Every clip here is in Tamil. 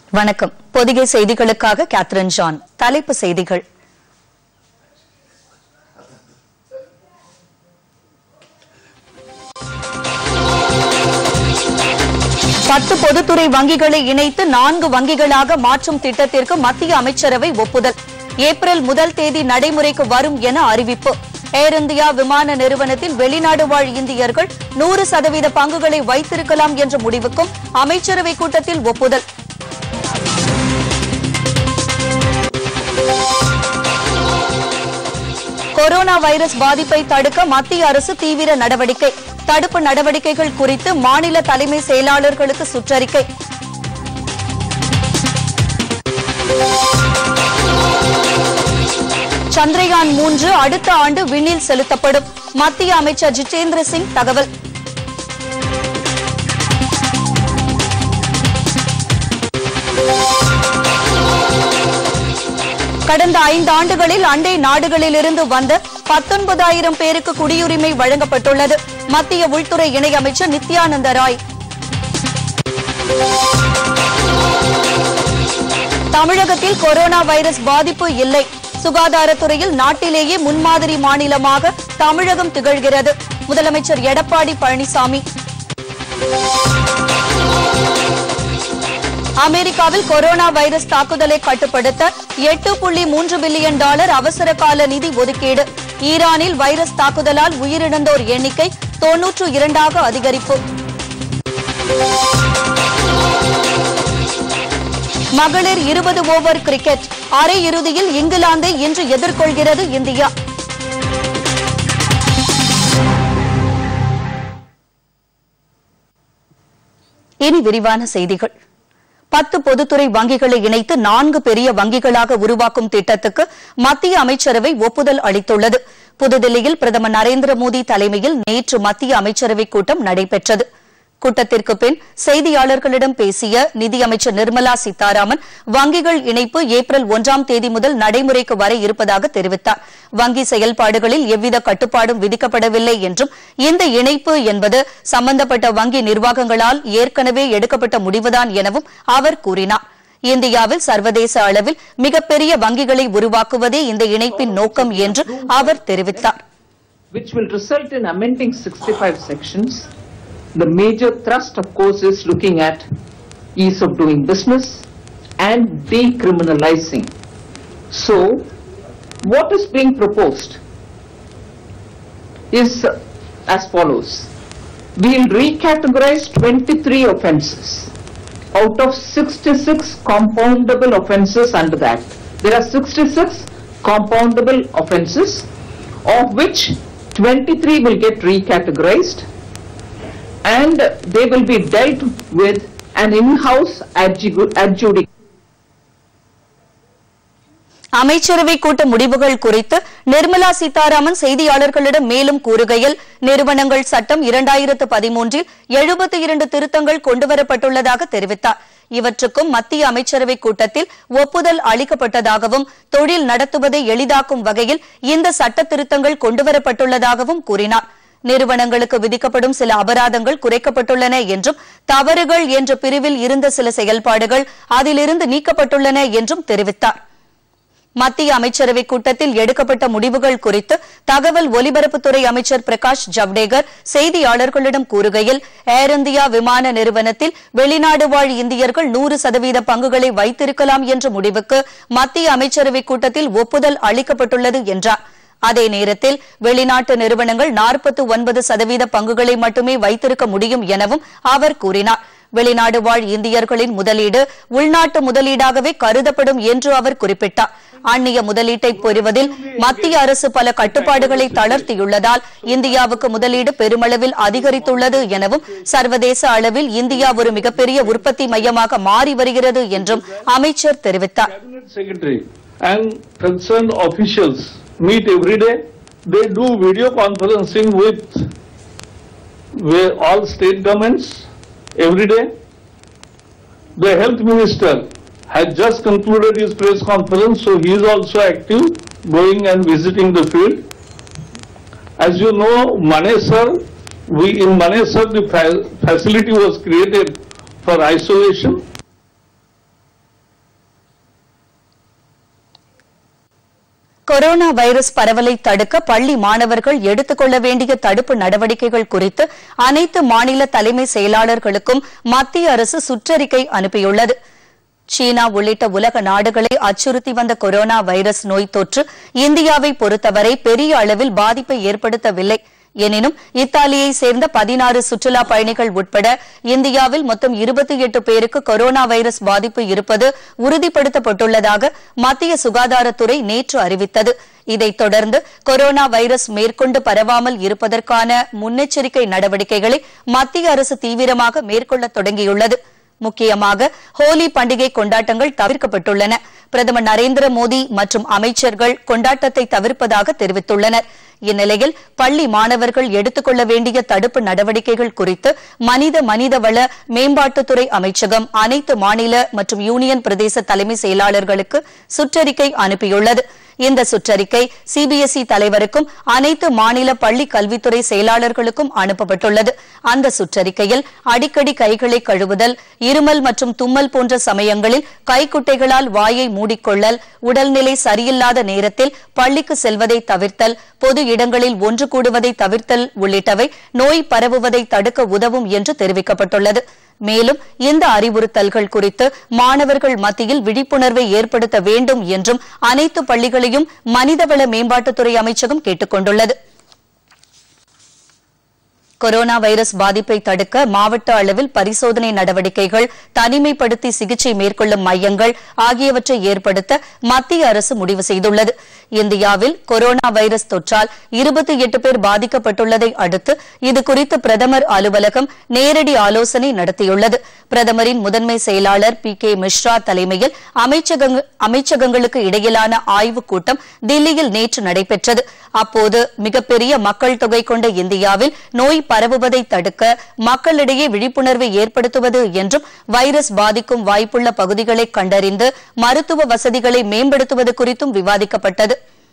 வணக்கம் பொதிகை செய்திகளுக்காக கேத்ரின் ஜான் தலைப்பு செய்திகள் பத்து பொதுத்துறை வங்கிகளை இணைத்து நான்கு வங்கிகளாக மாற்றும் திட்டத்திற்கு மத்திய அமைச்சரவை ஒப்புதல் ஏப்ரல் முதல் தேதி நடைமுறைக்கு வரும் என அறிவிப்பு ஏர் இந்தியா விமான நிறுவனத்தில் வெளிநாடு வாழ் இந்தியர்கள் நூறு சதவீத பங்குகளை வைத்திருக்கலாம் என்ற முடிவுக்கும் அமைச்சரவை கூட்டத்தில் ஒப்புதல் கொரோனா வைரஸ் பாதிப்பை தடுக்க மத்திய அரசு தீவிர நடவடிக்கை தடுப்பு நடவடிக்கைகள் குறித்து மாநில தலைமை செயலாளர்களுக்கு சுற்றறிக்கை சந்திரயான் மூன்று அடுத்த ஆண்டு விண்ணில் செலுத்தப்படும் மத்திய அமைச்சர் ஜிதேந்திர சிங் தகவல் கடந்த ஐந்து ஆண்டுகளில் அண்டை நாடுகளிலிருந்து வந்த பத்தொன்பதாயிரம் பேருக்கு குடியுரிமை வழங்கப்பட்டுள்ளது மத்திய உள்துறை இணையமைச்சர் நித்யானந்த ராய் தமிழகத்தில் கொரோனா வைரஸ் பாதிப்பு இல்லை சுகாதாரத்துறையில் நாட்டிலேயே முன்மாதிரி மாநிலமாக தமிழகம் திகழ்கிறது முதலமைச்சர் எடப்பாடி பழனிசாமி அமெரிக்காவில் கொரோனா வைரஸ் தாக்குதலை கட்டுப்படுத்த எட்டு புள்ளி மூன்று பில்லியன் டாலர் அவசர கால நிதி ஒதுக்கீடு ஈரானில் வைரஸ் தாக்குதலால் உயிரிழந்தோர் எண்ணிக்கை தொன்னூற்று இரண்டாக அதிகரிப்பு மகளிர் இருபது ஓவர் கிரிக்கெட் அரையிறுதியில் இங்கிலாந்தை இன்று எதிர்கொள்கிறது இந்தியா இனி விரிவான செய்திகள் பத்து பொதுத்துறை வங்கிகளை இணைத்து நான்கு பெரிய வங்கிகளாக உருவாக்கும் திட்டத்துக்கு மத்திய அமைச்சரவை ஒப்புதல் அளித்துள்ளது புதுதில்லியில் பிரதமர் நரேந்திர மோடி தலைமையில் நேற்று மத்திய அமைச்சரவைக் கூட்டம் நடைபெற்றது கூட்டத்திற்கு பின் செய்தியாளர்களிடம் பேசிய நிதியமைச்சர் நிர்மலா சீதாராமன் வங்கிகள் இணைப்பு ஏப்ரல் ஒன்றாம் தேதி முதல் நடைமுறைக்கு வர இருப்பதாக தெரிவித்தார் வங்கி செயல்பாடுகளில் எவ்வித கட்டுப்பாடும் விதிக்கப்படவில்லை என்றும் இந்த இணைப்பு என்பது சம்பந்தப்பட்ட வங்கி நிர்வாகங்களால் ஏற்கனவே எடுக்கப்பட்ட முடிவுதான் எனவும் அவர் கூறினார் இந்தியாவில் சர்வதேச அளவில் மிகப்பெரிய வங்கிகளை உருவாக்குவதே இந்த இணைப்பின் நோக்கம் என்று அவர் தெரிவித்தார் which will result in amending 65 sections. The major thrust, of course, is looking at ease of doing business and decriminalizing. So, what is being proposed is as follows. We'll recategorize 23 offences out of 66 compoundable offences under the Act. There are 66 compoundable offences, of which 23 will get recategorized and they will be dealt with an in-house adju- adjudication. அமைச்சரவை கூட்ட முடிவுகள் குறித்து நிர்மலா சீதாராமன் செய்தியாளர்களிடம் மேலும் கூறுகையில் நிறுவனங்கள் சட்டம் இரண்டாயிரத்து பதிமூன்றில் எழுபத்தி இரண்டு திருத்தங்கள் கொண்டுவரப்பட்டுள்ளதாக தெரிவித்தார் இவற்றுக்கும் மத்திய அமைச்சரவை கூட்டத்தில் ஒப்புதல் அளிக்கப்பட்டதாகவும் தொழில் நடத்துவதை எளிதாக்கும் வகையில் இந்த சட்ட திருத்தங்கள் கொண்டுவரப்பட்டுள்ளதாகவும் கூறினார் நிறுவனங்களுக்கு விதிக்கப்படும் சில அபராதங்கள் குறைக்கப்பட்டுள்ளன என்றும் தவறுகள் என்ற பிரிவில் இருந்த சில செயல்பாடுகள் அதிலிருந்து நீக்கப்பட்டுள்ளன என்றும் தெரிவித்தார் மத்திய அமைச்சரவை கூட்டத்தில் எடுக்கப்பட்ட முடிவுகள் குறித்து தகவல் ஒலிபரப்புத்துறை அமைச்சர் பிரகாஷ் ஜவ்டேகர் செய்தியாளர்களிடம் கூறுகையில் ஏர் இந்தியா விமான நிறுவனத்தில் வெளிநாடு வாழ் இந்தியர்கள் நூறு சதவீத பங்குகளை வைத்திருக்கலாம் என்ற முடிவுக்கு மத்திய அமைச்சரவை கூட்டத்தில் ஒப்புதல் அளிக்கப்பட்டுள்ளது என்றார் அதே நேரத்தில் வெளிநாட்டு நிறுவனங்கள் நாற்பத்தி ஒன்பது சதவீத பங்குகளை மட்டுமே வைத்திருக்க முடியும் எனவும் அவர் கூறினார் வெளிநாடு வாழ் இந்தியர்களின் முதலீடு உள்நாட்டு முதலீடாகவே கருதப்படும் என்று அவர் குறிப்பிட்டார் அந்நிய முதலீட்டை பெறுவதில் மத்திய அரசு பல கட்டுப்பாடுகளை தளர்த்தியுள்ளதால் இந்தியாவுக்கு முதலீடு பெருமளவில் அதிகரித்துள்ளது எனவும் சர்வதேச அளவில் இந்தியா ஒரு மிகப்பெரிய உற்பத்தி மையமாக மாறி வருகிறது என்றும் அமைச்சர் தெரிவித்தார் Cabinet Secretary and concerned officials meet every day. They do video conferencing with, with all state governments every day. The health minister has just concluded his press conference, so he is also active, going and visiting the field. As you know, Manesar, we in Manesar, the fa- facility was created for isolation. Corona virus பரவலை தடுக்க பள்ளி மாணவர்கள் எடுத்துக் கொள்ள வேண்டிய தடுப்பு நடவடிக்கைகள் குறித்து அனைத்து மாநில தலைமை செயலாளர்களுக்கும் மத்திய அரசு சுற்றறிக்கை அனுப்பியுள்ளது சீனா உள்ளிட்ட உலக நாடுகளை அச்சுறுத்தி வந்த கொரோனா வைரஸ் நோய் தொற்று இந்தியாவை பொறுத்தவரை பெரிய அளவில் பாதிப்பை ஏற்படுத்தவில்லை எனினும் இத்தாலியை சேர்ந்த பதினாறு சுற்றுலா பயணிகள் உட்பட இந்தியாவில் மொத்தம் இருபத்தி எட்டு பேருக்கு கொரோனா வைரஸ் பாதிப்பு இருப்பது உறுதிப்படுத்தப்பட்டுள்ளதாக மத்திய சுகாதாரத்துறை நேற்று அறிவித்தது இதைத் தொடர்ந்து கொரோனா வைரஸ் மேற்கொண்டு பரவாமல் இருப்பதற்கான முன்னெச்சரிக்கை நடவடிக்கைகளை மத்திய அரசு தீவிரமாக மேற்கொள்ள தொடங்கியுள்ளது முக்கியமாக ஹோலி பண்டிகை கொண்டாட்டங்கள் தவிர்க்கப்பட்டுள்ளன பிரதமர் நரேந்திர மோடி மற்றும் அமைச்சர்கள் கொண்டாட்டத்தை தவிர்ப்பதாக தெரிவித்துள்ளனர் இந்நிலையில் பள்ளி மாணவர்கள் எடுத்துக் கொள்ள வேண்டிய தடுப்பு நடவடிக்கைகள் குறித்து மனித மனிதவள மேம்பாட்டுத்துறை அமைச்சகம் அனைத்து மாநில மற்றும் யூனியன் பிரதேச தலைமை செயலாளர்களுக்கு சுற்றறிக்கை அனுப்பியுள்ளது இந்த சுற்றறிக்கை சிபிஎஸ்இ தலைவருக்கும் அனைத்து மாநில பள்ளி கல்வித்துறை செயலாளர்களுக்கும் அனுப்பப்பட்டுள்ளது அந்த சுற்றறிக்கையில் அடிக்கடி கைகளை கழுவுதல் இருமல் மற்றும் தும்மல் போன்ற சமயங்களில் கைக்குட்டைகளால் வாயை மூடிக்கொள்ளல் உடல்நிலை சரியில்லாத நேரத்தில் பள்ளிக்கு செல்வதை தவிர்த்தல் பொது இடங்களில் ஒன்று கூடுவதை தவிர்த்தல் உள்ளிட்டவை நோய் பரவுவதை தடுக்க உதவும் என்று தெரிவிக்கப்பட்டுள்ளது மேலும் இந்த அறிவுறுத்தல்கள் குறித்து மாணவர்கள் மத்தியில் விழிப்புணர்வை ஏற்படுத்த வேண்டும் என்றும் அனைத்து பள்ளிகளையும் மனிதவள மேம்பாட்டுத்துறை அமைச்சகம் கேட்டுக் கொண்டுள்ளது கொரோனா வைரஸ் பாதிப்பை தடுக்க மாவட்ட அளவில் பரிசோதனை நடவடிக்கைகள் தனிமைப்படுத்தி சிகிச்சை மேற்கொள்ளும் மையங்கள் ஆகியவற்றை ஏற்படுத்த மத்திய அரசு முடிவு செய்துள்ளது இந்தியாவில் கொரோனா வைரஸ் தொற்றால் இருபத்தி எட்டு பேர் பாதிக்கப்பட்டுள்ளதை அடுத்து இதுகுறித்து பிரதமர் அலுவலகம் நேரடி ஆலோசனை நடத்தியுள்ளது பிரதமரின் முதன்மை செயலாளர் பி கே மிஸ்ரா தலைமையில் அமைச்சகங்க- அமைச்சகங்களுக்கு இடையிலான ஆய்வுக் கூட்டம் தில்லியில் நேற்று நடைபெற்றது அப்போது மிகப்பெரிய மக்கள் தொகை கொண்ட இந்தியாவில் நோய் பரவுவதை தடுக்க மக்களிடையே விழிப்புணர்வை ஏற்படுத்துவது என்றும் வைரஸ் பாதிக்கும் வாய்ப்புள்ள பகுதிகளை கண்டறிந்து மருத்துவ வசதிகளை மேம்படுத்துவது குறித்தும் விவாதிக்கப்பட்டது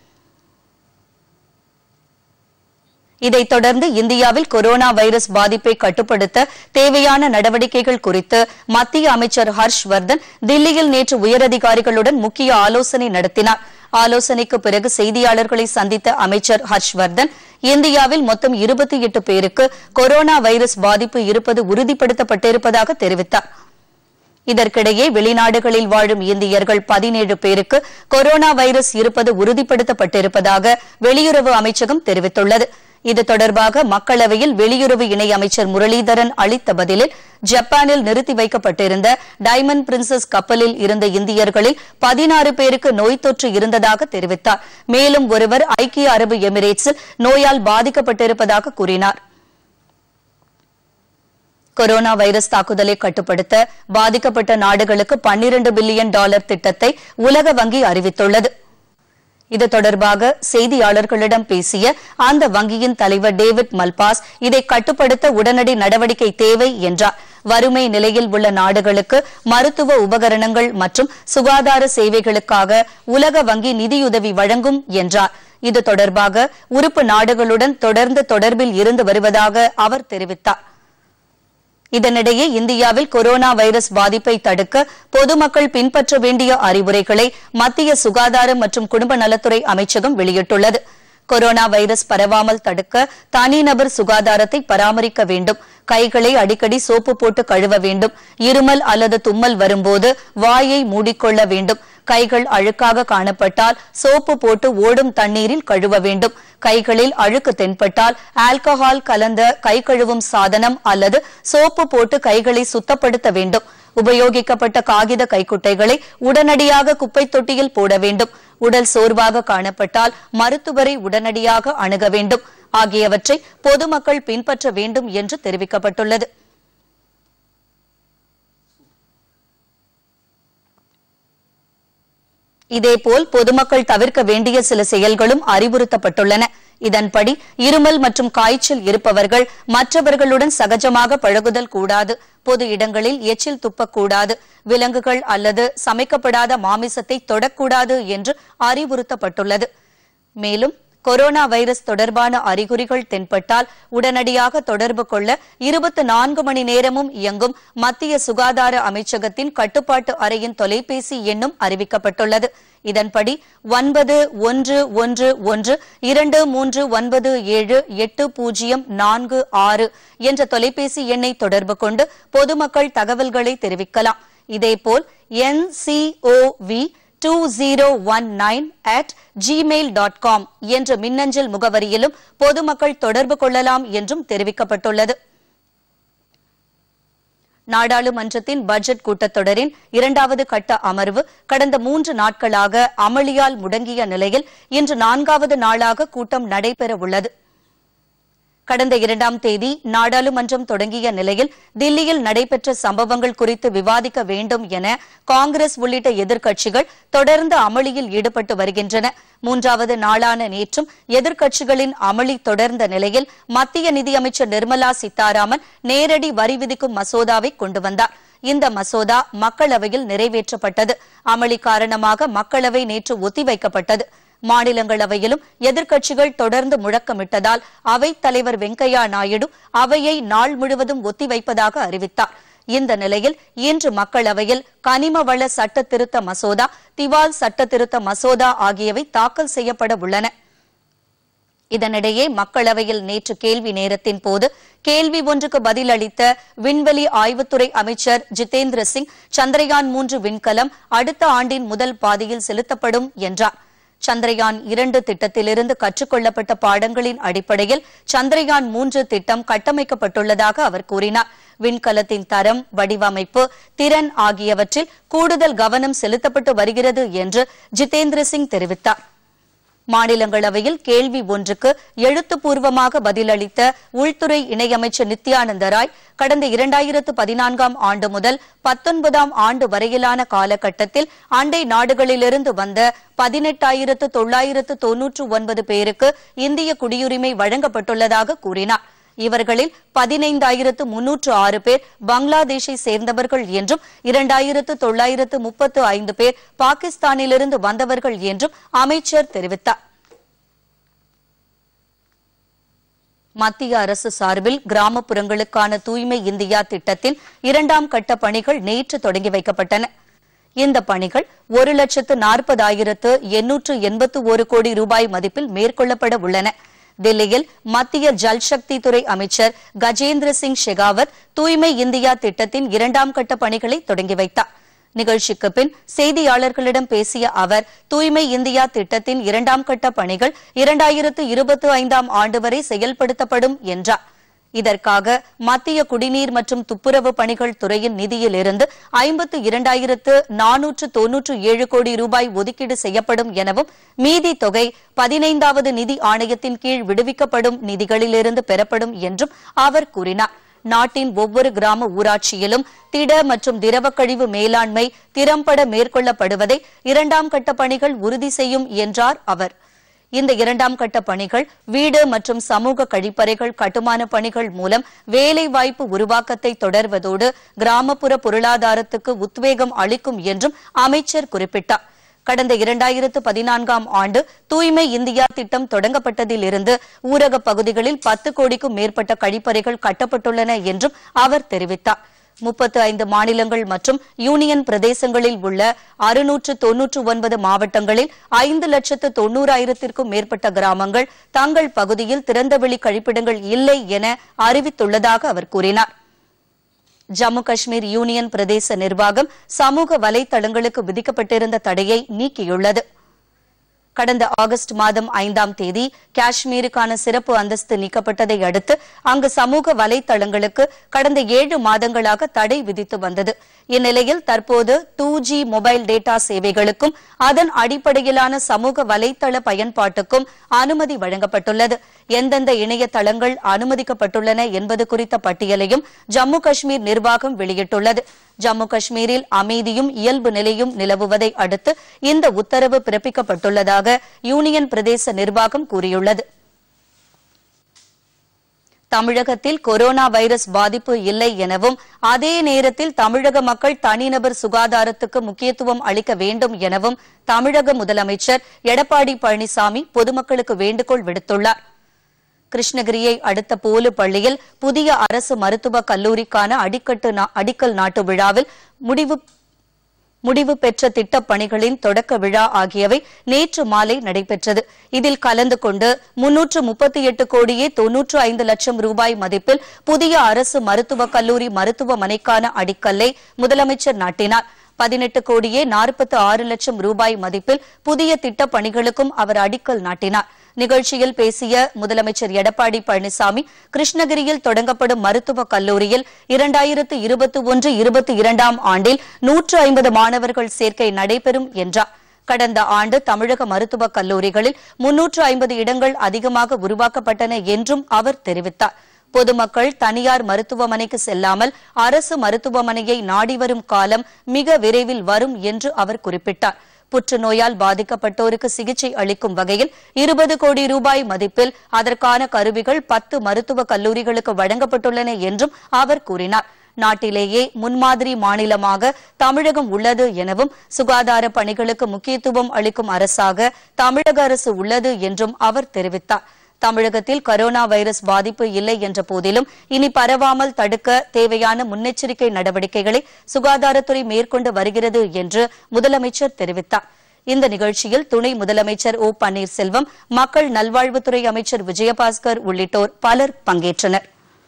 இதைத் தொடர்ந்து இந்தியாவில் கொரோனா வைரஸ் பாதிப்பை கட்டுப்படுத்த தேவையான நடவடிக்கைகள் குறித்து மத்திய அமைச்சர் ஹர்ஷ் வர்தன் தில்லியில் நேற்று உயரதிகாரிகளுடன் முக்கிய ஆலோசனை நடத்தினார் ஆலோசனைக்கு பிறகு செய்தியாளர்களை சந்தித்த அமைச்சர் ஹர்ஷ்வர்தன் இந்தியாவில் மொத்தம் இருபத்தி எட்டு பேருக்கு கொரோனா வைரஸ் பாதிப்பு இருப்பது உறுதிப்படுத்தப்பட்டிருப்பதாக தெரிவித்தார் இதற்கிடையே வெளிநாடுகளில் வாழும் இந்தியர்கள் பதினேழு பேருக்கு கொரோனா வைரஸ் இருப்பது உறுதிப்படுத்தப்பட்டிருப்பதாக வெளியுறவு அமைச்சகம் தெரிவித்துள்ளது இது தொடர்பாக மக்களவையில் வெளியுறவு இணை அமைச்சர் முரளிதரன் அளித்த பதிலில் ஜப்பானில் நிறுத்தி வைக்கப்பட்டிருந்த டைமண்ட் பிரின்சஸ் கப்பலில் இருந்த இந்தியர்களில் பதினாறு பேருக்கு நோய் தொற்று இருந்ததாக தெரிவித்தார் மேலும் ஒருவர் ஐக்கிய அரபு எமிரேட்ஸில் நோயால் பாதிக்கப்பட்டிருப்பதாக கூறினார் கொரோனா வைரஸ் தாக்குதலை கட்டுப்படுத்த பாதிக்கப்பட்ட நாடுகளுக்கு 12 பில்லியன் டாலர் திட்டத்தை உலக வங்கி அறிவித்துள்ளது இது தொடர்பாக செய்தியாளர்களிடம் பேசிய அந்த வங்கியின் தலைவர் டேவிட் மல்பாஸ் இதை கட்டுப்படுத்த உடனடி நடவடிக்கை தேவை என்றார் வறுமை நிலையில் உள்ள நாடுகளுக்கு மருத்துவ உபகரணங்கள் மற்றும் சுகாதார சேவைகளுக்காக உலக வங்கி நிதியுதவி வழங்கும் என்றார் இது தொடர்பாக உறுப்பு நாடுகளுடன் தொடர்ந்து தொடர்பில் இருந்து வருவதாக அவர் தெரிவித்தார் இதனிடையே இந்தியாவில் கொரோனா வைரஸ் பாதிப்பை தடுக்க பொதுமக்கள் பின்பற்ற வேண்டிய அறிவுரைகளை மத்திய சுகாதாரம் மற்றும் குடும்ப நலத்துறை அமைச்சகம் வெளியிட்டுள்ளது கொரோனா வைரஸ் பரவாமல் தடுக்க தனிநபர் சுகாதாரத்தை பராமரிக்க வேண்டும் கைகளை அடிக்கடி சோப்பு போட்டு கழுவ வேண்டும் இருமல் அல்லது தும்மல் வரும்போது வாயை மூடிக்கொள்ள வேண்டும் கைகள் அழுக்காக காணப்பட்டால் சோப்பு போட்டு ஓடும் தண்ணீரில் கழுவ வேண்டும் கைகளில் அழுக்கு தென்பட்டால் ஆல்கஹால் கலந்த கை கழுவும் சாதனம் அல்லது சோப்பு போட்டு கைகளை சுத்தப்படுத்த வேண்டும் உபயோகிக்கப்பட்ட காகித கைக்குட்டைகளை உடனடியாக குப்பைத் தொட்டியில் போட வேண்டும் உடல் சோர்வாக காணப்பட்டால் மருத்துவரை உடனடியாக அணுக வேண்டும் ஆகியவற்றை பொதுமக்கள் பின்பற்ற வேண்டும் என்று தெரிவிக்கப்பட்டுள்ளது இதேபோல் பொதுமக்கள் தவிர்க்க வேண்டிய சில செயல்களும் அறிவுறுத்தப்பட்டுள்ளன இதன்படி இருமல் மற்றும் காய்ச்சல் இருப்பவர்கள் மற்றவர்களுடன் சகஜமாக பழகுதல் கூடாது பொது இடங்களில் எச்சில் துப்பக்கூடாது விலங்குகள் அல்லது சமைக்கப்படாத மாமிசத்தை தொடக்கூடாது என்று அறிவுறுத்தப்பட்டுள்ளது மேலும் கொரோனா வைரஸ் தொடர்பான அறிகுறிகள் தென்பட்டால் உடனடியாக தொடர்பு கொள்ள இருபத்தி நான்கு மணி நேரமும் இயங்கும் மத்திய சுகாதார அமைச்சகத்தின் கட்டுப்பாட்டு அறையின் தொலைபேசி எண்ணும் அறிவிக்கப்பட்டுள்ளது இதன்படி ஒன்பது ஒன்று ஒன்று ஒன்று இரண்டு மூன்று ஒன்பது ஏழு எட்டு பூஜ்ஜியம் நான்கு ஆறு என்ற தொலைபேசி எண்ணை தொடர்பு கொண்டு பொதுமக்கள் தகவல்களை தெரிவிக்கலாம் இதேபோல் N C O V two zero one nine at Gmail dot com என்ற மின்னஞ்சல் முகவரியிலும் பொதுமக்கள் தொடர்பு கொள்ளலாம் என்றும் தெரிவிக்கப்பட்டுள்ளது நாடாளுமன்றத்தின் பட்ஜெட் கூட்டத்தொடரின் இரண்டாவது கட்ட அமர்வு கடந்த மூன்று நாட்களாக அமளியால் முடங்கிய நிலையில் இன்று நான்காவது நாளாக கூட்டம் நடைபெறவுள்ளது கடந்த இரண்டாம் தேதி நாடாளுமன்றம் தொடங்கிய நிலையில் தில்லியில் நடைபெற்ற சம்பவங்கள் குறித்து விவாதிக்க வேண்டும் என காங்கிரஸ் உள்ளிட்ட எதிர்க்கட்சிகள் தொடர்ந்து அமளியில் ஈடுபட்டு வருகின்றன மூன்றாவது நாளான நேற்றும் எதிர்க்கட்சிகளின் அமளி தொடர்ந்த நிலையில் மத்திய நிதியமைச்சர் நிர்மலா சீதாராமன் நேரடி வரி விதிக்கும் மசோதாவை கொண்டு வந்தார் இந்த மசோதா மக்களவையில் நிறைவேற்றப்பட்டது அமளி காரணமாக மக்களவை நேற்று ஒத்திவைக்கப்பட்டது மாநிலங்களவையிலும் எதிர்க்கட்சிகள் தொடர்ந்து முழக்கமிட்டதால் அவைத் தலைவர் வெங்கையா நாயுடு அவையை நாள் முழுவதும் ஒத்திவைப்பதாக அறிவித்தார் இந்த நிலையில் இன்று மக்களவையில் கனிம வள சட்ட திருத்த மசோதா திவால் சட்ட திருத்த மசோதா ஆகியவை தாக்கல் செய்யப்பட உள்ளன இதனிடையே மக்களவையில் நேற்று கேள்வி நேரத்தின் போது கேள்வி ஒன்றுக்கு பதிலளித்த விண்வெளி ஆய்வுத்துறை அமைச்சர் ஜிதேந்திர சிங் சந்திரயான் மூன்று விண்கலம் அடுத்த ஆண்டின் முதல் பாதியில் செலுத்தப்படும் என்றார் சந்திரயான் இரண்டு திட்டத்திலிருந்து கற்றுக்கொள்ளப்பட்ட பாடங்களின் அடிப்படையில் சந்திரயான் மூன்று திட்டம் கட்டமைக்கப்பட்டுள்ளதாக அவர் கூறினார் விண்கலத்தின் தரம் வடிவமைப்பு திறன் ஆகியவற்றில் கூடுதல் கவனம் செலுத்தப்பட்டு வருகிறது என்று ஜிதேந்திர சிங் தெரிவித்தார் மாநிலங்களவையில் கேள்வி ஒன்றுக்கு எழுத்துப்பூர்வமாக பதிலளித்த உள்துறை இணையமைச்சர் நித்யானந்த ராய் கடந்த இரண்டாயிரத்து பதினான்காம் ஆண்டு முதல் பத்தொன்பதாம் ஆண்டு வரையிலான காலகட்டத்தில் அண்டை நாடுகளிலிருந்து வந்த பதினெட்டாயிரத்து தொள்ளாயிரத்து தொன்னூற்று ஒன்பது பேருக்கு இந்திய குடியுரிமை வழங்கப்பட்டுள்ளதாக கூறினார் இவர்களில் பதினைந்தாயிரத்து முன்னூற்று ஆறு பேர் பங்களாதேஷை சேர்ந்தவர்கள் என்றும் இரண்டாயிரத்து தொள்ளாயிரத்து முப்பத்து ஐந்து பேர் பாகிஸ்தானிலிருந்து வந்தவர்கள் என்றும் அமைச்சர் தெரிவித்தார் மத்திய அரசு சார்பில் கிராமப்புறங்களுக்கான தூய்மை இந்தியா திட்டத்தின் இரண்டாம் கட்ட பணிகள் நேற்று தொடங்கி வைக்கப்பட்டன இந்த பணிகள் ஒரு லட்சத்து நாற்பதாயிரத்து எண்ணூற்று எண்பத்து ஒரு கோடி ரூபாய் மதிப்பில் மேற்கொள்ளப்பட உள்ளன தில்லியில் மத்திய ஜல்சக்தி துறை அமைச்சர் கஜேந்திர சிங் ஷெகாவத் தூய்மை இந்தியா திட்டத்தின் இரண்டாம் கட்ட பணிகளை தொடங்கி வைத்தார் நிகழ்ச்சிக்கு பின் செய்தியாளர்களிடம் பேசிய அவர் தூய்மை இந்தியா திட்டத்தின் இரண்டாம் கட்ட பணிகள் இரண்டாயிரத்து இருபத்தி ஐந்தாம் ஆண்டு வரை செயல்படுத்தப்படும் என்றார் இதற்காக மத்திய குடிநீர் மற்றும் துப்புரவு பணிகள் துறையின் நிதியிலிருந்து ஐம்பத்து இரண்டாயிரத்து நானூற்று தொன்னூற்று ஏழு கோடி ரூபாய் ஒதுக்கீடு செய்யப்படும் எனவும் மீதி தொகை பதினைந்தாவது நிதி ஆணையத்தின் கீழ் விடுவிக்கப்படும் நிதிகளிலிருந்து பெறப்படும் என்றும் அவர் கூறினார் நாட்டின் ஒவ்வொரு கிராம ஊராட்சியிலும் திட மற்றும் திரவ கழிவு மேலாண்மை திறம்பட மேற்கொள்ளப்படுவதை இரண்டாம் கட்ட பணிகள் உறுதி செய்யும் என்றார் அவர் இந்த இரண்டாம் கட்ட பணிகள் வீடு மற்றும் சமூக கழிப்பறைகள் கட்டுமான பணிகள் மூலம் வேலை வாய்ப்பு உருவாக்கத்தை தொடர்வதோடு கிராமப்புற பொருளாதாரத்துக்கு உத்வேகம் அளிக்கும் என்றும் அமைச்சர் குறிப்பிட்டார் கடந்த இரண்டாயிரத்து பதினான்காம் ஆண்டு தூய்மை இந்தியா திட்டம் தொடங்கப்பட்டதிலிருந்து ஊரகப் பகுதிகளில் பத்து கோடிக்கும் மேற்பட்ட கழிப்பறைகள் கட்டப்பட்டுள்ளன என்றும் அவர் தெரிவித்தார் முப்பத்து ஐந்து மாநிலங்கள் மற்றும் யூனியன் பிரதேசங்களில் உள்ள அறுநூற்று தொன்னூற்று ஒன்பது மாவட்டங்களில் ஐந்து லட்சத்து தொன்னூறாயிரத்திற்கும் மேற்பட்ட கிராமங்கள் தங்கள் பகுதியில் திறந்தவெளி கழிப்பிடங்கள் இல்லை என அறிவித்துள்ளதாக அவர் கூறினார் ஜம்மு காஷ்மீர் யூனியன் பிரதேச நிர்வாகம் சமூக வலைதளங்களுக்கு விதிக்கப்பட்டிருந்த தடையை நீக்கியுள்ளது கடந்த ஆகஸ்ட் மாதம் ஐந்தாம் தேதி காஷ்மீருக்கான சிறப்பு அந்தஸ்து நீக்கப்பட்டதை அடுத்து அங்கு சமூக வலைதளங்களுக்கு கடந்த ஏழு மாதங்களாக தடை விதித்து வந்தது இந்நிலையில் தற்போது டூ ஜி மொபைல் டேட்டா சேவைகளுக்கும் அதன் அடிப்படையிலான சமூக வலைதள பயன்பாட்டுக்கும் அனுமதி வழங்கப்பட்டுள்ளது எந்தெந்த இணையதளங்கள் அனுமதிக்கப்பட்டுள்ளன என்பது குறித்த பட்டியலையும் ஜம்மு காஷ்மீர் நிர்வாகம் வெளியிட்டுள்ளது ஜம்மு காஷ்மீரில் அமைதியும் இயல்பு நிலையும் நிலவுவதை அடுத்து இந்த உத்தரவு பிறப்பிக்கப்பட்டுள்ளதாக யூனியன் பிரதேச நிர்வாகம் கூறியுள்ளது தமிழகத்தில் கொரோனா வைரஸ் பாதிப்பு இல்லை எனவும் அதே நேரத்தில் தமிழக மக்கள் தனிநபர் சுகாதாரத்துக்கு முக்கியத்துவம் அளிக்க வேண்டும் எனவும் தமிழக முதலமைச்சர் எடப்பாடி பழனிசாமி பொதுமக்களுக்கு வேண்டுகோள் விடுத்துள்ளார் கிருஷ்ணகிரியை அடுத்த போலு பள்ளியில் புதிய அரசு மருத்துவக் கல்லூரிக்கான அடிக்கட்டு நா- அடிக்கல் நாட்டு விழாவில் முடிவு முடிவு பெற்ற திட்டப் பணிகளின் தொடக்க விழா ஆகியவை நேற்று மாலை நடைபெற்றது இதில் கலந்து கொண்டு முன்னூற்று முப்பத்தி எட்டு கோடியே தொன்னூற்று ஐந்து லட்சம் ரூபாய் மதிப்பில் புதிய அரசு மருத்துவக் கல்லூரி மருத்துவமனைக்கான அடிக்கல்லை முதலமைச்சர் நாட்டினார் பதினெட்டு கோடியே நாற்பத்தி ஆறு லட்சம் ரூபாய் மதிப்பில் புதிய திட்டப் பணிகளுக்கும் அவர் அடிக்கல் நாட்டினார் நிகழ்ச்சியில் பேசிய முதலமைச்சர் எடப்பாடி பழனிசாமி கிருஷ்ணகிரியில் தொடங்கப்படும் மருத்துவக் கல்லூரியில் இரண்டாயிரத்து இருபத்தி ஒன்று இருபத்தி இரண்டாம் ஆண்டில் நூற்று ஐம்பது மாணவர்கள் சேர்க்கை நடைபெறும் என்றார் கடந்த ஆண்டு தமிழக மருத்துவக் கல்லூரிகளில் முன்னூற்று ஐம்பது இடங்கள் அதிகமாக உருவாக்கப்பட்டன என்றும் அவர் தெரிவித்தார் பொதுமக்கள் தனியார் மருத்துவமனைக்கு செல்லாமல் அரசு மருத்துவமனையை நாடி வரும் காலம் மிக விரைவில் வரும் என்று அவர் குறிப்பிட்டார் புற்றுநோயால் பாதிக்கப்பட்டோருக்கு சிகிச்சை அளிக்கும் வகையில் இருபது கோடி ரூபாய் மதிப்பில் அதற்கான கருவிகள் பத்து மருத்துவக் கல்லூரிகளுக்கு வழங்கப்பட்டுள்ளன என்றும் அவர் கூறினார் நாட்டிலேயே முன்மாதிரி மாநிலமாக தமிழகம் உள்ளது எனவும் சுகாதார பணிகளுக்கு முக்கியத்துவம் அளிக்கும் அரசாக தமிழக அரசு உள்ளது என்றும் அவர் தெரிவித்தார் தமிழகத்தில் கரோனா வைரஸ் பாதிப்பு இல்லை என்ற போதிலும் இனி பரவாமல் தடுக்க தேவையான முன்னெச்சரிக்கை நடவடிக்கைகளை சுகாதாரத்துறை மேற்கொண்டு வருகிறது என்று முதலமைச்சர் தெரிவித்தார் இந்த நிகழ்ச்சியில் துணை முதலமைச்சர் ஓ பன்னீர்செல்வம் மக்கள் நல்வாழ்வுத்துறை அமைச்சர் விஜயபாஸ்கர் உள்ளிட்டோர் பலர் பங்கேற்றனர்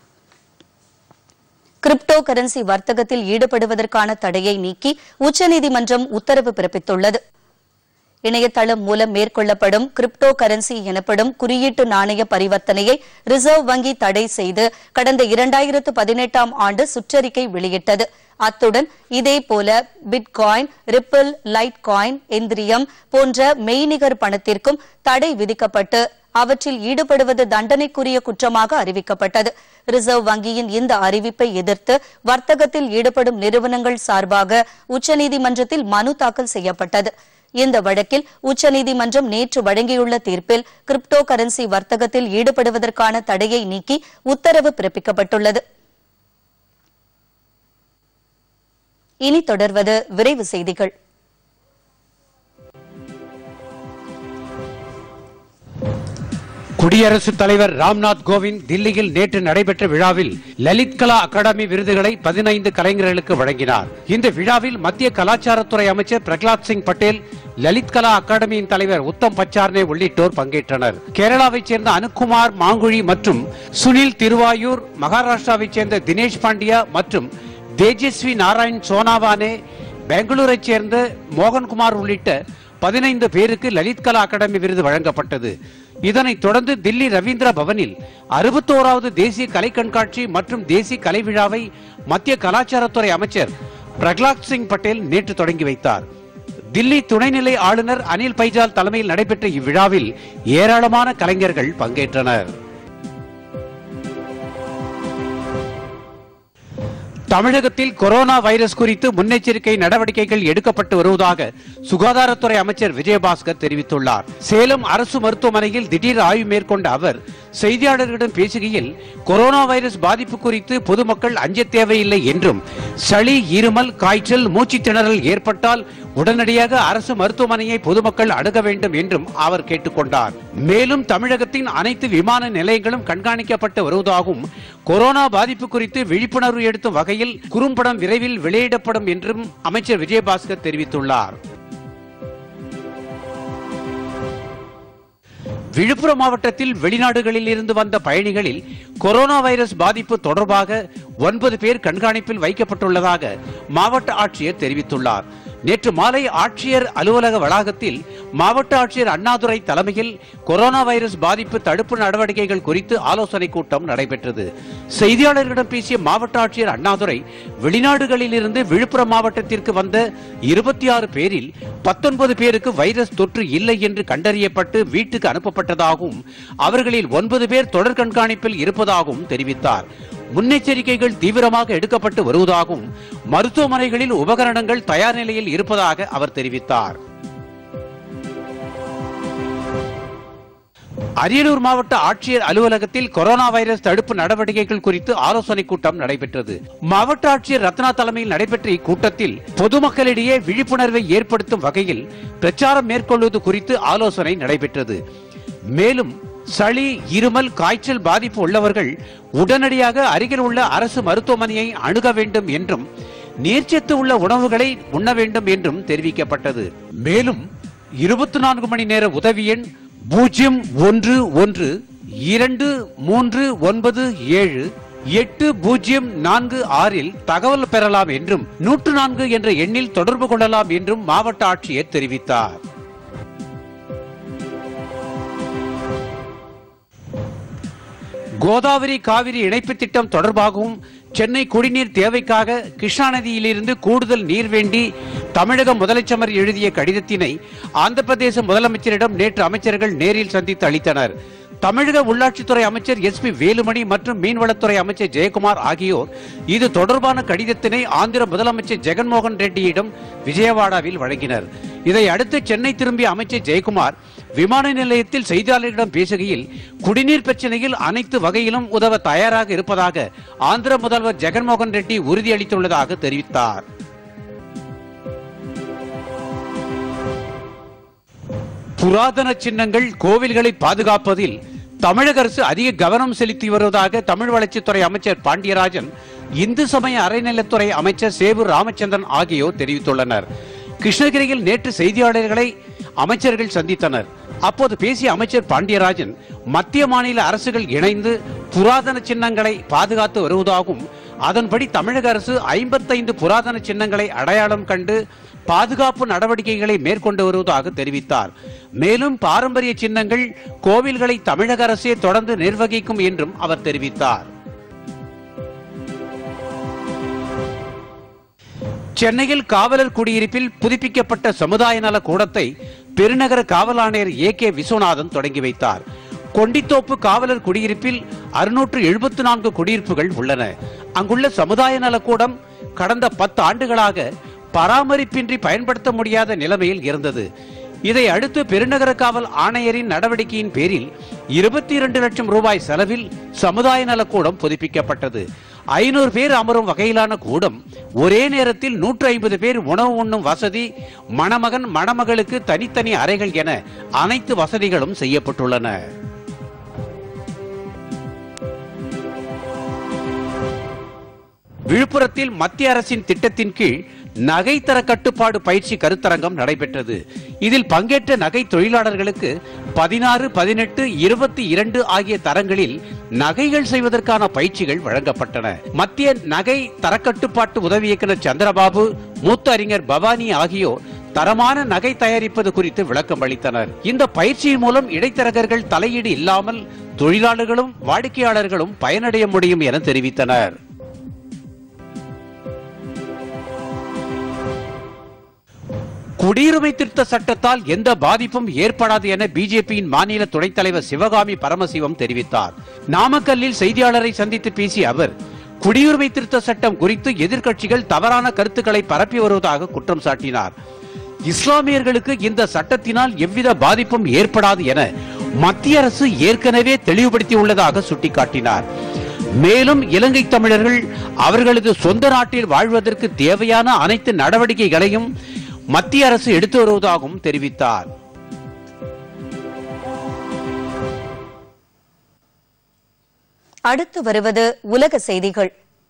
கிரிப்டோ கரன்சி வர்த்தகத்தில் ஈடுபடுவதற்கான தடையை நீக்கி உச்சநீதிமன்றம் உத்தரவு பிறப்பித்துள்ளது இணையதளம் மூலம் மேற்கொள்ளப்படும் கிரிப்டோ கரன்சி எனப்படும் குறியீட்டு நாணய பரிவர்த்தனையை ரிசர்வ் வங்கி தடை செய்து கடந்த இரண்டாயிரத்து பதினெட்டாம் ஆண்டு சுற்றறிக்கை வெளியிட்டது அத்துடன் இதேபோல bitcoin ripple litecoin ethereum போன்ற மெய்நிகர் பணத்திற்கும் தடை விதிக்கப்பட்டு அவற்றில் ஈடுபடுவது தண்டனைக்குரிய குற்றமாக அறிவிக்கப்பட்டது ரிசர்வ் வங்கியின் இந்த அறிவிப்பை எதிர்த்து வர்த்தகத்தில் ஈடுபடும் நிறுவனங்கள் சார்பாக உச்சநீதிமன்றத்தில் மனு தாக்கல் செய்யப்பட்டது இந்த வழக்கில் உச்சநீதிமன்றம் நேற்று வழங்கியுள்ள தீர்ப்பில் கிரிப்டோ கரன்சி வர்த்தகத்தில் ஈடுபடுவதற்கான தடையை நீக்கி உத்தரவு பிறப்பிக்கப்பட்டுள்ளது இனி தொடர்வது விரைவு செய்திகள் குடியரசுத் தலைவர் ராம்நாத் கோவிந்த் தில்லியில் நேற்று நடைபெற்ற விழாவில் லலித் கலா அகாடமி விருதுகளை பதினைந்து கலைஞர்களுக்கு வழங்கினார் இந்த விழாவில் மத்திய கலாச்சாரத்துறை அமைச்சர் பிரகலாத் சிங் பட்டேல் லலித் கலா அகாடமியின் தலைவர் உத்தம் பச்சார்னே உள்ளிட்டோர் பங்கேற்றனர் கேரளாவைச் சேர்ந்த அனுக்குமார் மாங்குழி மற்றும் சுனில் திருவாயூர் மகாராஷ்டிராவைச் சேர்ந்த தினேஷ் பாண்டியா மற்றும் தேஜஸ்வி நாராயண் சோனாவானே பெங்களூரைச் சேர்ந்த மோகன்குமார் உள்ளிட்ட பதினைந்து பேருக்கு லலித் கலா அகாடமி விருது வழங்கப்பட்டது இதனைத் தொடர்ந்து தில்லி ரவீந்திர பவனில் அறுபத்தோராவது தேசிய கலை கண்காட்சி மற்றும் தேசிய கலை விழாவை மத்திய கலாச்சாரத்துறை அமைச்சர் பிரகலாத் சிங் பட்டேல் நேற்று தொடங்கி வைத்தார் தில்லி துணைநிலை ஆளுநர் அனில் பைஜால் தலைமையில் நடைபெற்ற இவ்விழாவில் ஏராளமான கலைஞர்கள் பங்கேற்றனர் தமிழகத்தில் கொரோனா வைரஸ் குறித்து முன்னெச்சரிக்கை நடவடிக்கைகள் எடுக்கப்பட்டு வருவதாக சுகாதாரத்துறை அமைச்சர் விஜயபாஸ்கர் தெரிவித்துள்ளார் சேலம் அரசு மருத்துவமனையில் திடீர் ஆய்வு மேற்கொண்ட அவர் செய்தியாளர்களிடம் பேசுகையில் கொரோனா வைரஸ் பாதிப்பு குறித்து பொதுமக்கள் அஞ்ச தேவையில்லை என்றும் சளி இருமல் காய்ச்சல் மூச்சு திணறல் ஏற்பட்டால் உடனடியாக அரசு மருத்துவமனையை பொதுமக்கள் அணுக வேண்டும் என்றும் அவர் கேட்டுக்கொண்டார் மேலும் தமிழகத்தின் அனைத்து விமான நிலையங்களும் கண்காணிக்கப்பட்டு வருவதாகவும் கொரோனா பாதிப்பு குறித்து விழிப்புணர்வு எடுத்தும் வகையில் குறும்படம் விரைவில் வெளியிடப்படும் என்றும் அமைச்சர் விஜயபாஸ்கர் தெரிவித்துள்ளார் விழுப்புரம் மாவட்டத்தில் வெளிநாடுகளில் இருந்து வந்த பயணிகளில் கொரோனா வைரஸ் பாதிப்பு தொடர்பாக ஒன்பது பேர் கண்காணிப்பில் வைக்கப்பட்டுள்ளதாக மாவட்ட ஆட்சியர் தெரிவித்துள்ளார் நேற்று மாலை ஆட்சியர் அலுவலக வளாகத்தில் மாவட்ட ஆட்சியர் அண்ணாதுரை தலைமையில் கொரோனா வைரஸ் பாதிப்பு தடுப்பு நடவடிக்கைகள் குறித்து ஆலோசனை கூட்டம் நடைபெற்றது செய்தியாளர்களிடம் பேசிய மாவட்ட ஆட்சியர் அண்ணாதுரை வெளிநாடுகளில் இருந்து விழுப்புரம் மாவட்டத்திற்கு வந்த இருபத்தி ஆறு பேரில் பத்தொன்பது பேருக்கு வைரஸ் தொற்று இல்லை என்று கண்டறியப்பட்டு வீட்டுக்கு அனுப்பப்பட்டதாகவும் அவர்களில் ஒன்பது பேர் தொடர் கண்காணிப்பில் இருப்பதாகவும் தெரிவித்தார் முன்னெச்சரிக்கைகள் தீவிரமாக எடுக்கப்பட்டு வருவதாகவும் மருத்துவமனைகளில் உபகரணங்கள் தயார் நிலையில் இருப்பதாக அவர் தெரிவித்தார் அரியலூர் மாவட்ட ஆட்சியர் அலுவலகத்தில் கொரோனா வைரஸ் தடுப்பு நடவடிக்கைகள் குறித்து ஆலோசனை கூட்டம் நடைபெற்றது மாவட்ட ஆட்சியர் ரத்னா தலைமையில் நடைபெற்ற இக்கூட்டத்தில் பொதுமக்களிடையே விழிப்புணர்வை ஏற்படுத்தும் வகையில் பிரச்சாரம் மேற்கொள்வது குறித்து ஆலோசனை நடைபெற்றது மேலும் சளி இருமல் காய்ச்சல் பாதிப்பு உள்ளவர்கள் உடனடியாக அருகில் உள்ள அரசு மருத்துவமனையை அணுக வேண்டும் என்றும் நீர்ச்சத்து உள்ள உணவுகளை உண்ண வேண்டும் என்றும் தெரிவிக்கப்பட்டது மேலும் இருபத்தி நான்கு மணி நேர உதவி எண் பூஜ்ஜியம் ஒன்று ஒன்று இரண்டு மூன்று ஒன்பது ஏழு எட்டு பூஜ்ஜியம் நான்கு ஆறில் தகவல் பெறலாம் என்றும் நூற்று நான்கு என்ற எண்ணில் தொடர்பு கொள்ளலாம் என்றும் மாவட்ட ஆட்சியர் தெரிவித்தார் கோதாவரி காவிரி இணைப்பு திட்டம் தொடர்பாகவும் சென்னை குடிநீர் தேவைக்காக கிருஷ்ணா நதியிலிருந்து கூடுதல் நீர் வேண்டி தமிழக முதலமைச்சர் எழுதிய கடிதத்தினை ஆந்திர பிரதேச முதலமைச்சரிடம் நேற்று அமைச்சர்கள் நேரில் சந்தித்து அளித்தனர் தமிழக உள்ளாட்சித்துறை அமைச்சர் எஸ் பி வேலுமணி மற்றும் மீன்வளத்துறை அமைச்சர் ஜெயக்குமார் ஆகியோர் இது தொடர்பான கடிதத்தினை ஆந்திர முதலமைச்சர் ஜெகன்மோகன் ரெட்டியிடம் விஜயவாடாவில் வழங்கினர் இதை அடுத்து சென்னை திரும்பிய அமைச்சர் ஜெயக்குமார் விமான நிலையத்தில் செய்தியாளர்களிடம் பேசுகையில் குடிநீர் பிரச்சனையில் அனைத்து வகையிலும் உதவ தயாராக இருப்பதாக ஆந்திர முதல்வர் ஜெகன்மோகன் ரெட்டி உறுதியளித்துள்ளதாக தெரிவித்தார் புராதன சின்னங்கள் கோவில்களை பாதுகாப்பதில் தமிழக அரசு அதிக கவனம் செலுத்தி வருவதாக தமிழ் வளர்ச்சித்துறை அமைச்சர் பாண்டியராஜன் இந்து சமய அறநிலையத்துறை அமைச்சர் சேவூர் ராமச்சந்திரன் ஆகியோர் தெரிவித்துள்ளனர் கிருஷ்ணகிரியில் நேற்று செய்தியாளர்களை அமைச்சர்கள் சந்தித்தனர் அப்போது பேசிய அமைச்சர் பாண்டியராஜன் மத்திய மாநில அரசுகள் இணைந்து புராதன சின்னங்களை பாதுகாத்து வருவதாகவும் அதன்படி தமிழக அரசு ஐம்பத்தைந்து புராதன சின்னங்களை அடையாளம் கண்டு பாதுகாப்பு நடவடிக்கைகளை மேற்கொண்டு வருவதாக தெரிவித்தார் மேலும் பாரம்பரிய சின்னங்கள் கோவில்களை தமிழக அரசே தொடர்ந்து நிர்வகிக்கும் என்றும் அவர் தெரிவித்தார் சென்னையில் காவலர் குடியிருப்பில் புதுப்பிக்கப்பட்ட சமுதாய நல கூடத்தை பெருநகர காவல் ஆணையர் ஏ கே விஸ்வநாதன் தொடங்கி வைத்தார் கொண்டித்தோப்பு காவலர் குடியிருப்பில் அறுநூற்று எழுபத்தி நான்கு குடியிருப்புகள் உள்ளன அங்குள்ள சமுதாய நலக்கூடம் கடந்த பத்து ஆண்டுகளாக பராமரிப்பின்றி பயன்படுத்த முடியாத நிலைமையில் இருந்தது இதை அடுத்து பெருநகர காவல் ஆணையரின் நடவடிக்கையின் பேரில் இருபத்தி இரண்டு லட்சம் ரூபாய் செலவில் சமுதாய நலக்கூடம் புதுப்பிக்கப்பட்டது ஐநூறு பேர் அமரும் வகையிலான கூடம் ஒரே நேரத்தில் நூற்று ஐம்பது பேர் உணவு உண்ணும் வசதி மணமகன் மணமகளுக்கு தனித்தனி அறைகள் என அனைத்து வசதிகளும் செய்யப்பட்டுள்ளன விழுப்புரத்தில் மத்திய அரசின் திட்டத்தின் கீழ் நகை தர கட்டுப்பாடு பயிற்சி கருத்தரங்கம் நடைபெற்றது இதில் பங்கேற்ற நகை தொழிலாளர்களுக்கு பதினாறு பதினெட்டு இருபத்தி இரண்டு ஆகிய தரங்களில் நகைகள் செய்வதற்கான பயிற்சிகள் வழங்கப்பட்டன மத்திய நகை தரக்கட்டுப்பாட்டு உதவி இயக்குநர் சந்திரபாபு மூத்த அறிஞர் பவானி ஆகியோர் தரமான நகை தயாரிப்பது குறித்து விளக்கம் அளித்தனர் இந்த பயிற்சியின் மூலம் இடைத்தரகர்கள் தலையீடு இல்லாமல் தொழிலாளர்களும் வாடிக்கையாளர்களும் பயனடைய முடியும் என தெரிவித்தனர் குடியுரிமை திருத்த சட்டத்தால் எந்த பாதிப்பும் ஏற்படாது என பிஜேபியின் மாநில துணைத் தலைவர் சிவகாமி பரமசிவம் தெரிவித்தார் நாமக்கல்லில் செய்தியாளரை சந்தித்து பேசிய அவர் குடியுரிமை திருத்த சட்டம் குறித்து எதிர்க்கட்சிகள் தவறான கருத்துக்களை பரப்பி வருவதாக குற்றம் சாட்டினார் இஸ்லாமியர்களுக்கு இந்த சட்டத்தினால் எவ்வித பாதிப்பும் ஏற்படாது என மத்திய அரசு ஏற்கனவே தெளிவுபடுத்தியுள்ளதாக சுட்டிக்காட்டினார் மேலும் இலங்கை தமிழர்கள் அவர்களது சொந்த நாட்டில் வாழ்வதற்கு தேவையான அனைத்து நடவடிக்கைகளையும் மத்திய அரசு எடுத்து வருவதாகவும் தெரிவித்தார் அடுத்து வருவது உலக செய்திகள்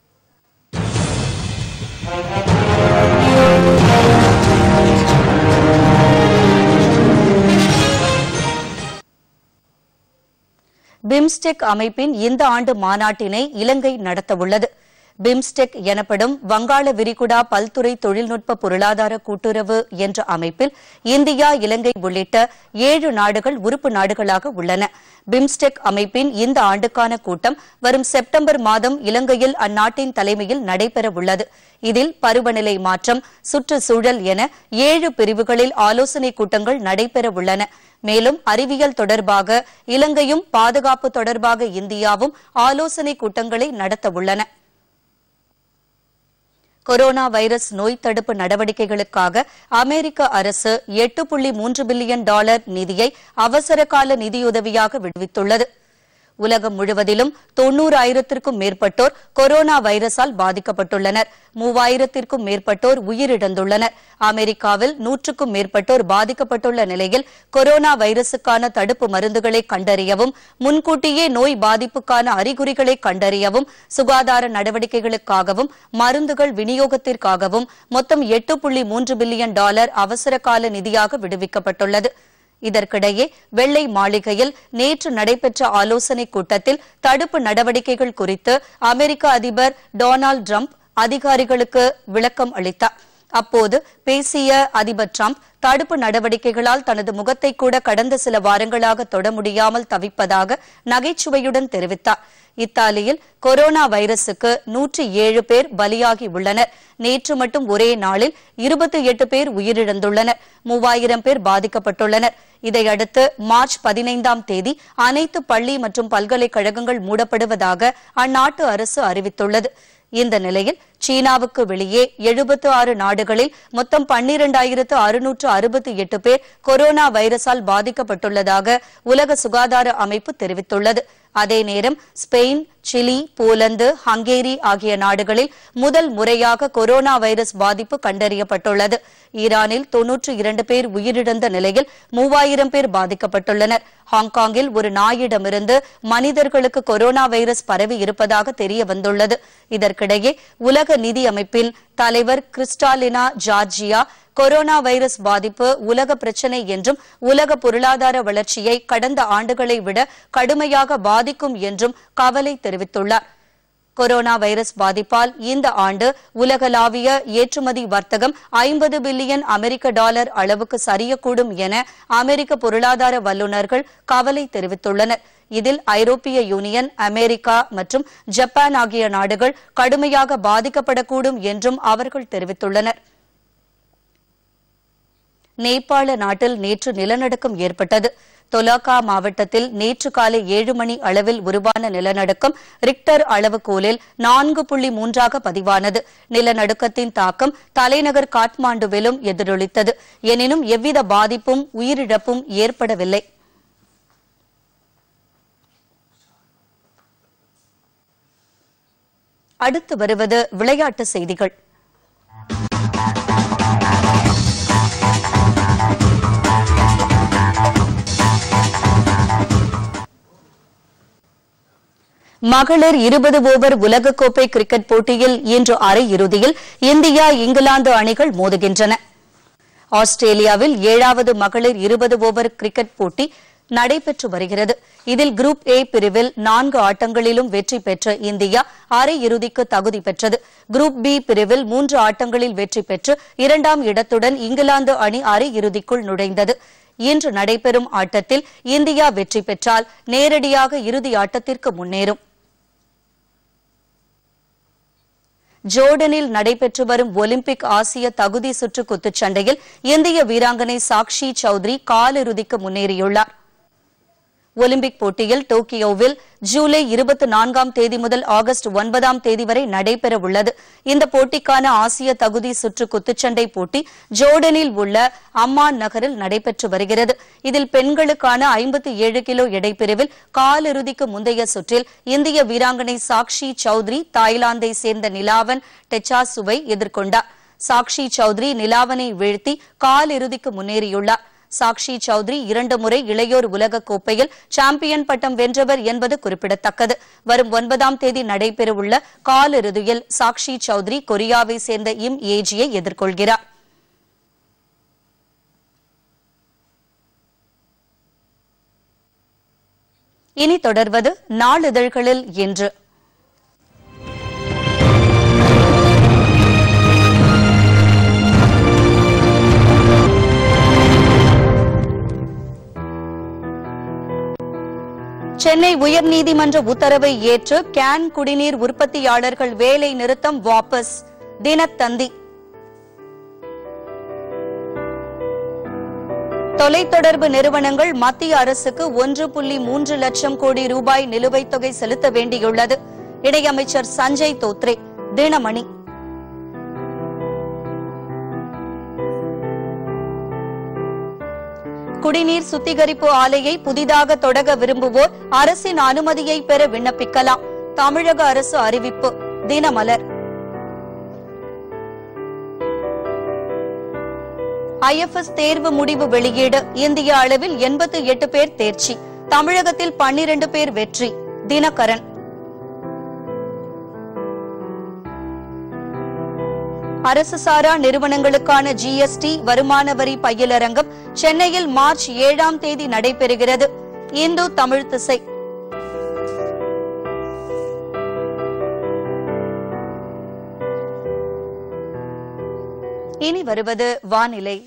பிம்ஸ்டெக் அமைப்பின் இந்த ஆண்டு மாநாட்டினை இலங்கை நடத்தவுள்ளது பிம்ஸ்டெக் எனப்படும் வங்காள விரிகுடா பல்துறை தொழில்நுட்ப பொருளாதார கூட்டுறவு என்ற அமைப்பில் இந்தியா இலங்கை உள்ளிட்ட ஏழு நாடுகள் உறுப்பு நாடுகளாக உள்ளன பிம்ஸ்டெக் அமைப்பின் இந்த ஆண்டுக்கான கூட்டம் வரும் செப்டம்பர் மாதம் இலங்கையில் அந்நாட்டின் தலைமையில் நடைபெறவுள்ளது இதில் பருவநிலை மாற்றம் சுற்றுச்சூழல் என ஏழு பிரிவுகளில் ஆலோசனைக் கூட்டங்கள் நடைபெறவுள்ளன மேலும் அறிவியல் தொடர்பாக இலங்கையும் பாதுகாப்பு தொடர்பாக இந்தியாவும் ஆலோசனைக் கூட்டங்களை நடத்தவுள்ளன கொரோனா வைரஸ் நோய் தடுப்பு நடவடிக்கைகளுக்காக அமெரிக்க அரசு எட்டு புள்ளி மூன்று பில்லியன் டாலர் நிதியை அவசர கால நிதியுதவியாக விடுவித்துள்ளது உலகம் முழுவதிலும் தொன்னூறாயிரத்திற்கும் மேற்பட்டோர் கொரோனா வைரஸால் பாதிக்கப்பட்டுள்ளனர் மூவாயிரத்திற்கும் மேற்பட்டோர் உயிரிழந்துள்ளனர் அமெரிக்காவில் நூற்றுக்கும் மேற்பட்டோர் பாதிக்கப்பட்டுள்ள நிலையில் கொரோனா வைரசுக்கான தடுப்பு மருந்துகளை கண்டறியவும் முன்கூட்டியே நோய் பாதிப்புக்கான அறிகுறிகளை கண்டறியவும் சுகாதார நடவடிக்கைகளுக்காகவும் மருந்துகள் விநியோகத்திற்காகவும் மொத்தம் எட்டு புள்ளி மூன்று பில்லியன் டாலர் அவசர கால நிதியாக விடுவிக்கப்பட்டுள்ளது இதற்கிடையே வெள்ளை மாளிகையில் நேற்று நடைபெற்ற ஆலோசனைக் கூட்டத்தில் தடுப்பு நடவடிக்கைகள் குறித்து அமெரிக்க அதிபர் டொனால்டு டிரம்ப் அதிகாரிகளுக்கு விளக்கம் அளித்தார் அப்போது பேசிய அதிபர் டிரம்ப் தடுப்பு நடவடிக்கைகளால் தனது முகத்தை கூட கடந்த சில வாரங்களாக தொட முடியாமல் தவிப்பதாக நகைச்சுவையுடன் தெரிவித்தார் இத்தாலியில் கொரோனா வைரசுக்கு நூற்றி ஏழு பேர் பலியாகி உள்ளனர் நேற்று மட்டும் ஒரே நாளில் இருபத்தி எட்டு பேர் உயிரிழந்துள்ளனர் மூவாயிரம் பேர் பாதிக்கப்பட்டுள்ளனர் இதையடுத்து மார்ச் பதினைந்தாம் தேதி அனைத்து பள்ளி மற்றும் பல்கலைக்கழகங்கள் மூடப்படுவதாக அந்நாட்டு அரசு அறிவித்துள்ளது இந்த நிலையில் சீனாவுக்கு வெளியே எழுபத்து ஆறு நாடுகளில் மொத்தம் பன்னிரண்டாயிரத்து அறுநூற்று அறுபத்தி எட்டு பேர் கொரோனா வைரஸால் பாதிக்கப்பட்டுள்ளதாக உலக சுகாதார அமைப்பு தெரிவித்துள்ளது அதே நேரம் ஸ்பெயின் சிலி போலந்து ஹங்கேரி ஆகிய நாடுகளில் முதல் முறையாக கொரோனா வைரஸ் பாதிப்பு கண்டறியப்பட்டுள்ளது ஈரானில் தொன்னூற்று இரண்டு பேர் உயிரிழந்த நிலையில் மூவாயிரம் பேர் பாதிக்கப்பட்டுள்ளனர் ஹாங்காங்கில் ஒரு நாயிடமிருந்து மனிதர்களுக்கு கொரோனா வைரஸ் பரவி இருப்பதாக தெரிய வந்துள்ளது இதற்கிடையே உலக நிதி அமைப்பின் தலைவர் கிறிஸ்டாலினா ஜார்ஜியா கொரோனா வைரஸ் பாதிப்பு உலக பிரச்சினை என்றும் உலக பொருளாதார வளர்ச்சியை கடந்த ஆண்டுகளை விட கடுமையாக பாதிக்கும் என்றும் கவலை தெரிவித்துள்ளார் கொரோனா வைரஸ் பாதிப்பால் இந்த ஆண்டு உலகளாவிய ஏற்றுமதி வர்த்தகம் ஐம்பது பில்லியன் அமெரிக்க டாலர் அளவுக்கு சரியக்கூடும் என அமெரிக்க பொருளாதார வல்லுநர்கள் கவலை தெரிவித்துள்ளனர் இதில் ஐரோப்பிய யூனியன் அமெரிக்கா மற்றும் ஜப்பான் ஆகிய நாடுகள் கடுமையாக பாதிக்கப்படக்கூடும் என்றும் அவர்கள் தெரிவித்துள்ளனர் நேபாள நாட்டில் நேற்று நிலநடுக்கம் ஏற்பட்டது தொலாக்கா மாவட்டத்தில் நேற்று காலை ஏழு மணி அளவில் உருவான நிலநடுக்கம் ரிக்டர் அளவுகோலில் நான்கு புள்ளி மூன்றாக பதிவானது நிலநடுக்கத்தின் தாக்கம் தலைநகர் காட்மாண்டுவிலும் எதிரொலித்தது எனினும் எவ்வித பாதிப்பும் உயிரிழப்பும் ஏற்படவில்லை அடுத்து வருவது விளையாட்டு செய்திகள் மகளிர் இருபது ஓவர் உலகக்கோப்பை கிரிக்கெட் போட்டியில் இன்று அரையிறுதியில் இந்தியா இங்கிலாந்து அணிகள் மோதுகின்றன ஆஸ்திரேலியாவில் ஏழாவது மகளிர் இருபது ஓவர் கிரிக்கெட் போட்டி நடைபெற்று வருகிறது இதில் குரூப் ஏ பிரிவில் நான்கு ஆட்டங்களிலும் வெற்றி பெற்ற இந்தியா அரையிறுதிக்கு தகுதி பெற்றது குரூப் பி பிரிவில் மூன்று ஆட்டங்களில் வெற்றி பெற்று இரண்டாம் இடத்துடன் இங்கிலாந்து அணி அரையிறுதிக்குள் நுழைந்தது இன்று நடைபெறும் ஆட்டத்தில் இந்தியா வெற்றி பெற்றால் நேரடியாக இறுதி ஆட்டத்திற்கு முன்னேறும் ஜோர்டனில் நடைபெற்று வரும் ஒலிம்பிக் ஆசிய தகுதி சுற்று குத்துச்சண்டையில் இந்திய வீராங்கனை சாக்ஷி சௌத்ரி காலிறுதிக்கு முன்னேறியுள்ளார் ஒலிம்பிக் போட்டியில் டோக்கியோவில் ஜூலை இருபத்தி நான்காம் தேதி முதல் ஆகஸ்ட் ஒன்பதாம் தேதி வரை நடைபெறவுள்ளது இந்த போட்டிக்கான ஆசிய தகுதி சுற்று குத்துச்சண்டை போட்டி ஜோர்டனில் உள்ள அம்மான் நகரில் நடைபெற்று வருகிறது இதில் பெண்களுக்கான ஐம்பத்தி ஏழு கிலோ எடைப்பிரிவில் காலிறுதிக்கு முந்தைய சுற்றில் இந்திய வீராங்கனை சாக்ஷி சௌத்ரி தாய்லாந்தை சேர்ந்த நிலாவன் டெச்சாசுவை எதிர்கொண்டார் சாக்ஷி சௌத்ரி நிலாவனை வீழ்த்தி காலிறுதிக்கு முன்னேறியுள்ளார் சாக்ஷி சௌத்ரி இரண்டு முறை இளையோர் உலக கோப்பையில் சாம்பியன் பட்டம் வென்றவர் என்பது குறிப்பிடத்தக்கது வரும் ஒன்பதாம் தேதி நடைபெறவுள்ள காலிறுதியில் சாக்ஷி சௌத்ரி கொரியாவை சேர்ந்த இம் ஏஜியை எதிர்கொள்கிறார் இனி தொடர்வது நாளிதழ்களில் இன்று சென்னை உயர்நீதிமன்ற உத்தரவை ஏற்று கேன் குடிநீர் உற்பத்தியாளர்கள் வேலை நிறுத்தம் வாபஸ் தினத்தந்தி தொலைத்தொடர்பு நிறுவனங்கள் மத்திய அரசுக்கு ஒன்று புள்ளி மூன்று லட்சம் கோடி ரூபாய் நிலுவைத் தொகை செலுத்த வேண்டியுள்ளது இணையமைச்சர் சஞ்சய் தோத்ரே தினமணி குடிநீர் சுத்திகரிப்பு ஆலையை புதிதாக தொடங்க விரும்புவோர் அரசின் அனுமதியை பெற விண்ணப்பிக்கலாம் தமிழக அரசு அறிவிப்பு தினமலர் ஐஎஃப்எஸ் தேர்வு முடிவு வெளியீடு இந்திய அளவில் எண்பத்தி எட்டு பேர் தேர்ச்சி தமிழகத்தில் பன்னிரண்டு பேர் வெற்றி தினகரன் அரசு சாரா நிறுவனங்களுக்கான ஜிஎஸ்டி வருமான வரி பயிலரங்கம் சென்னையில் மார்ச் ஏழாம் தேதி நடைபெறுகிறது இந்து தமிழ் திசை இனி வருவது வானிலை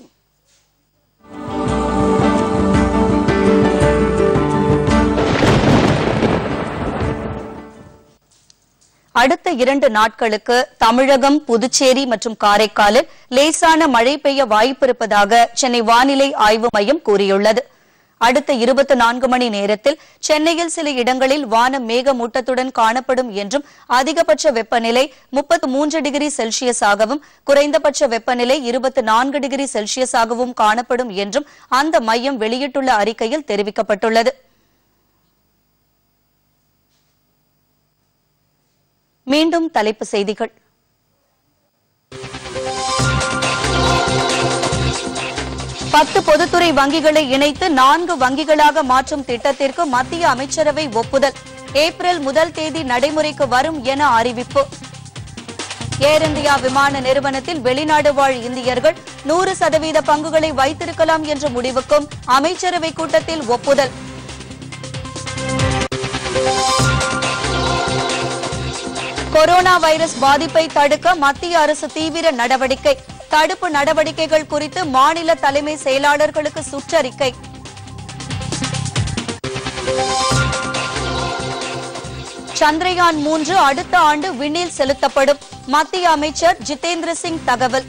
அடுத்த இரண்டு நாட்களுக்கு தமிழகம் புதுச்சேரி மற்றும் காரைக்காலில் லேசான மழை பெய்ய வாய்ப்பிருப்பதாக சென்னை வானிலை ஆய்வு மையம் கூறியுள்ளது அடுத்த இருபத்தி நான்கு மணி நேரத்தில் சென்னையில் சில இடங்களில் வானம் மேகமூட்டத்துடன் காணப்படும் என்றும் அதிகபட்ச வெப்பநிலை முப்பத்து மூன்று டிகிரி செல்சியஸாகவும் குறைந்தபட்ச வெப்பநிலை இருபத்தி நான்கு டிகிரி செல்சியஸாகவும் காணப்படும் என்றும் அந்த மையம் வெளியிட்டுள்ள அறிக்கையில் தெரிவிக்கப்பட்டுள்ளது மீண்டும் தலைப்புச் செய்திகள் பத்து பொதுத்துறை வங்கிகளை இணைத்து நான்கு வங்கிகளாக மாற்றும் திட்டத்திற்கு மத்திய அமைச்சரவை ஒப்புதல் ஏப்ரல் முதல் தேதி நடைமுறைக்கு வரும் என அறிவிப்பு ஏர் இந்தியா விமான நிறுவனத்தில் வெளிநாடு வாழ் இந்தியர்கள் நூறு சதவீத பங்குகளை வைத்திருக்கலாம் என்ற முடிவுக்கும் அமைச்சரவை கூட்டத்தில் ஒப்புதல் கொரோனா வைரஸ் பாதிப்பை தடுக்க மத்திய அரசு தீவிர நடவடிக்கை தடுப்பு நடவடிக்கைகள் குறித்து மாநில தலைமை செயலாளர்களுக்கு சுற்றறிக்கை சந்திரயான் மூன்று அடுத்த ஆண்டு விண்ணில் செலுத்தப்படும் மத்திய அமைச்சர் ஜிதேந்திர சிங் தகவல்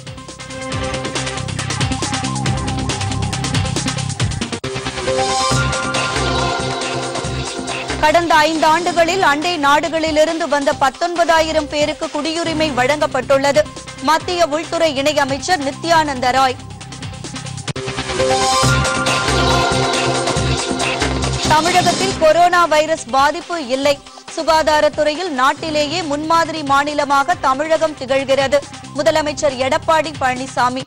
கடந்த ஐந்து ஆண்டுகளில் அண்டை நாடுகளிலிருந்து வந்த பத்தொன்பதாயிரம் பேருக்கு குடியுரிமை வழங்கப்பட்டுள்ளது மத்திய உள்துறை இணையமைச்சர் நித்யானந்த ராய் தமிழகத்தில் கொரோனா வைரஸ் பாதிப்பு இல்லை சுகாதாரத்துறையில் நாட்டிலேயே முன்மாதிரி மாநிலமாக தமிழகம் திகழ்கிறது முதலமைச்சர் எடப்பாடி பழனிசாமி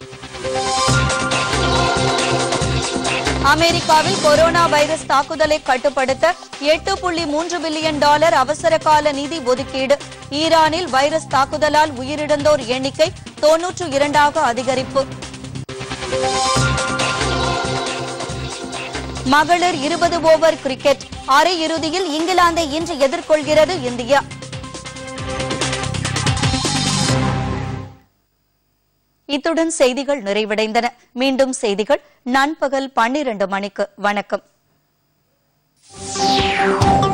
அமெரிக்காவில் கொரோனா வைரஸ் தாக்குதலை கட்டுப்படுத்த எட்டு புள்ளி மூன்று பில்லியன் டாலர் அவசர கால நிதி ஒதுக்கீடு ஈரானில் வைரஸ் தாக்குதலால் உயிரிழந்தோர் எண்ணிக்கை தொன்னூற்று இரண்டாக அதிகரிப்பு மகளிர் இருபது ஓவர் கிரிக்கெட் அரையிறுதியில் இங்கிலாந்தை இன்று எதிர்கொள்கிறது இந்தியா இத்துடன் செய்திகள் நிறைவடைந்தன மீண்டும் செய்திகள் நண்பகல் பன்னிரண்டு மணிக்கு வணக்கம்